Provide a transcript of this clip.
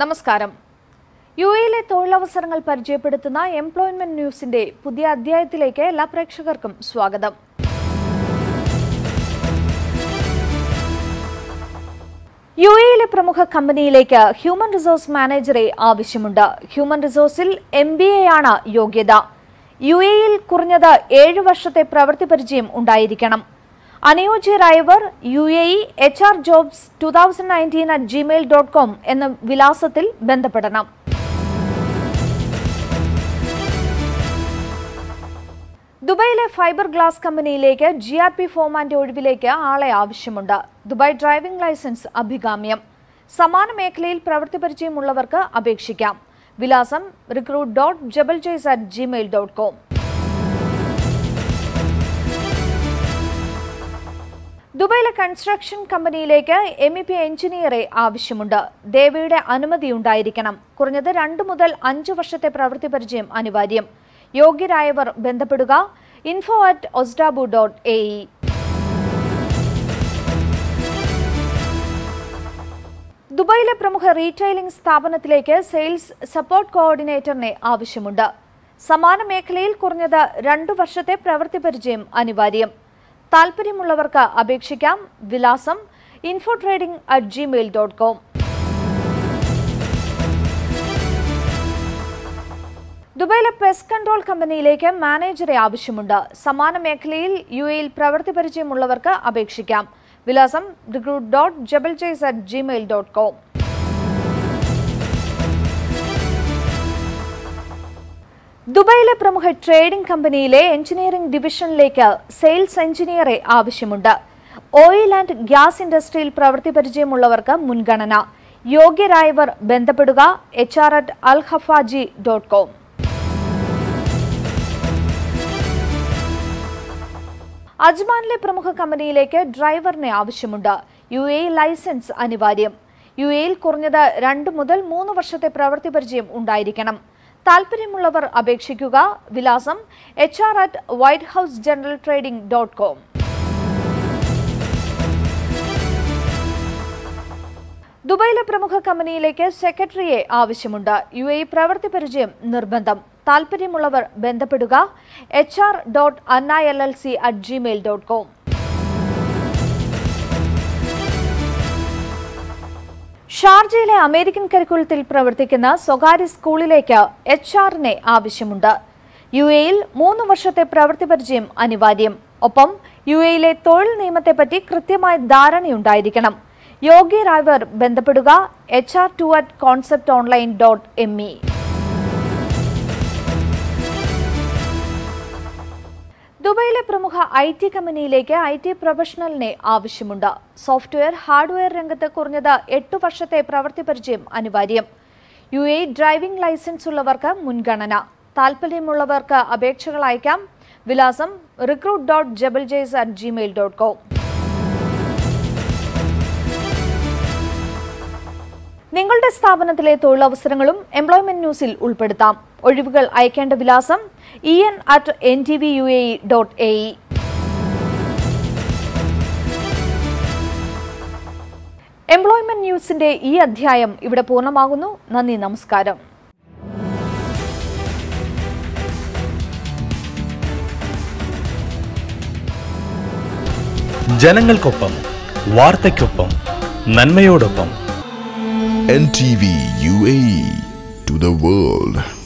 നമസ്കാരം യു എയിലെ തൊഴിലവസരങ്ങൾ പരിചയപ്പെടുത്തുന്ന എംപ്ലോയ്മെന്റ് ന്യൂസിന്റെ പുതിയ അധ്യായത്തിലേക്ക് എല്ലാ പ്രേക്ഷകർക്കും സ്വാഗതം യു എയിലെ പ്രമുഖ കമ്പനിയിലേക്ക് ഹ്യൂമൻ റിസോഴ്സ് മാനേജറെ ആവശ്യമുണ്ട് ഹ്യൂമൻ റിസോഴ്സിൽ എം ബി എ ആണ് യോഗ്യത യു എയിൽ കുറഞ്ഞത് ഏഴ് വർഷത്തെ പ്രവൃത്തി പരിചയം ഉണ്ടായിരിക്കണം അനുയോജ്യരായവർ U A E H R jobs two thousand nineteen at Gmail dot com എന്ന വിലാസത്തിൽ ബന്ധപ്പെടണം ദുബായിലെ ഫൈബർ ഗ്ലാസ് കമ്പനിയിലേക്ക് ജി ആർ പി ഫോമാന്റെ ഒഴിവിലേക്ക് ആളെ ആവശ്യമുണ്ട് ദുബായ് ഡ്രൈവിംഗ് ലൈസൻസ് അഭികാമ്യം സമാന മേഖലയിൽ പ്രവൃത്തി പരിചയമുള്ളവർക്ക് അപേക്ഷിക്കാം വിലാസം recruit dot Jebel Jais at Gmail dot com ദുബായിലെ കൺസ്ട്രക്ഷൻ കമ്പനിയിലേക്ക് എം ഇ പി എഞ്ചിനീയറെ ആവശ്യമുണ്ട് ദേവയുടെ അനുമതി ഉണ്ടായിരിക്കണം കുറഞ്ഞത് രണ്ട് മുതൽ അഞ്ച് വർഷത്തെ പ്രവൃത്തി പരിചയം അനിവാര്യം യോഗ്യരായവർ ബന്ധപ്പെടുക ഇൻഫോ അറ്റ് ഒസ്ഡാബു ഡോട്ട് എ ഇ ദുബായിലെ പ്രമുഖ റീറ്റെയിലിംഗ് സ്ഥാപനത്തിലേക്ക് സെയിൽസ് സപ്പോർട്ട് കോർഡിനേറ്ററിനെ ആവശ്യമുണ്ട് സമാന മേഖലയിൽ കുറഞ്ഞത് രണ്ടു വർഷത്തെ പ്രവൃത്തി പരിചയം അനിവാര്യം താൽപ്പര്യമുള്ളവർക്ക് അപേക്ഷിക്കാം വിലാസം info trading at Gmail dot com ദുബായിലെ പെസ്റ്റ് കൺട്രോൾ കമ്പനിയിലേക്ക് മാനേജറെ ആവശ്യമുണ്ട് സമാന മേഖലയിൽ യു എയിൽ പ്രവൃത്തി പരിചയമുള്ളവർക്ക് അപേക്ഷിക്കാം വിലാസം recruit dot Jebel Jais at Gmail dot com ദുബായിലെ പ്രമുഖ ട്രേഡിംഗ് കമ്പനിയിലെ എഞ്ചിനീയറിംഗ് ഡിവിഷനിലേക്ക് സെയിൽസ് എഞ്ചിനീയറെ ആവശ്യമുണ്ട് ഓയിൽ ആൻഡ് ഗ്യാസ് ഇൻഡസ്ട്രിയിൽ പ്രവൃത്തി പരിചയമുള്ളവർക്ക് മുൻഗണന യോഗ്യരായവർ ബന്ധപ്പെടുക H R at Al Hafaji dot com അജ്മാനിലെ പ്രമുഖ കമ്പനിയിലേക്ക് ഡ്രൈവറിനെ ആവശ്യമുണ്ട് യു എ ലൈസൻസ് അനിവാര്യം യു എയിൽ കുറഞ്ഞത് രണ്ട് മുതൽ മൂന്ന് വർഷത്തെ പ്രവൃത്തി പരിചയം ഉണ്ടായിരിക്കണം താൽപ്പര്യമുള്ളവർ അപേക്ഷിക്കുക വിലാസം H R at white house general trading dot com ദുബായിലെ പ്രമുഖ കമ്പനിയിലേക്ക് സെക്രട്ടറിയെ ആവശ്യമുണ്ട് യു എ പ്രവൃത്തി പരിചയം നിർബന്ധം താൽപ്പര്യമുള്ളവർ ബന്ധപ്പെടുക H R dot Anna L L C at Gmail dot com ഷാർജയിലെ അമേരിക്കൻ കരിക്കുലത്തിൽ പ്രവർത്തിക്കുന്ന സ്വകാര്യ സ്കൂളിലേക്ക് എച്ച് ആറിനെ ആവശ്യമുണ്ട് യു എയിൽ മൂന്ന് വർഷത്തെ പ്രവൃത്തി പരിചയം അനിവാര്യം ഒപ്പം യു എയിലെ തൊഴിൽ നിയമത്തെപ്പറ്റി കൃത്യമായ ധാരണയുണ്ടായിരിക്കണം യോഗ്യരായവർ ബന്ധപ്പെടുക H R two at concept online dot M E ദുബായിലെ പ്രമുഖ ഐ ടി കമ്പനിയിലേക്ക് ഐ ടി പ്രൊഫഷണലിനെ ആവശ്യമുണ്ട് സോഫ്റ്റ്വെയർ ഹാർഡ്വെയർ രംഗത്ത് കുറഞ്ഞത് എട്ട് വർഷത്തെ പ്രവൃത്തി പരിചയം അനിവാര്യം യു എ ഡ്രൈവിംഗ് ലൈസൻസ് ഉള്ളവർക്ക് മുൻഗണന താൽപ്പര്യമുള്ളവർക്ക് അപേക്ഷകൾ അയക്കാം വിലാസം recruit dot Jebel Jais at Gmail dot com നിങ്ങളുടെ സ്ഥാപനത്തിലെ തൊഴിലവസരങ്ങളും എംപ്ലോയ്മെന്റ് ന്യൂസിൽ ഉൾപ്പെടുത്താം ഒഴിവുകൾ അയക്കേണ്ട വിലാസം E N at N T V U A dot A E employment ന്യൂസിന്റെ ഈ അധ്യായം ഇവിടെ പൂർണ്ണമാകുന്നു നന്ദി നമസ്കാരം ജനങ്ങൾക്കൊപ്പം വാർത്തയ്ക്കൊപ്പം നന്മയോടൊപ്പം NTV UAE to the world.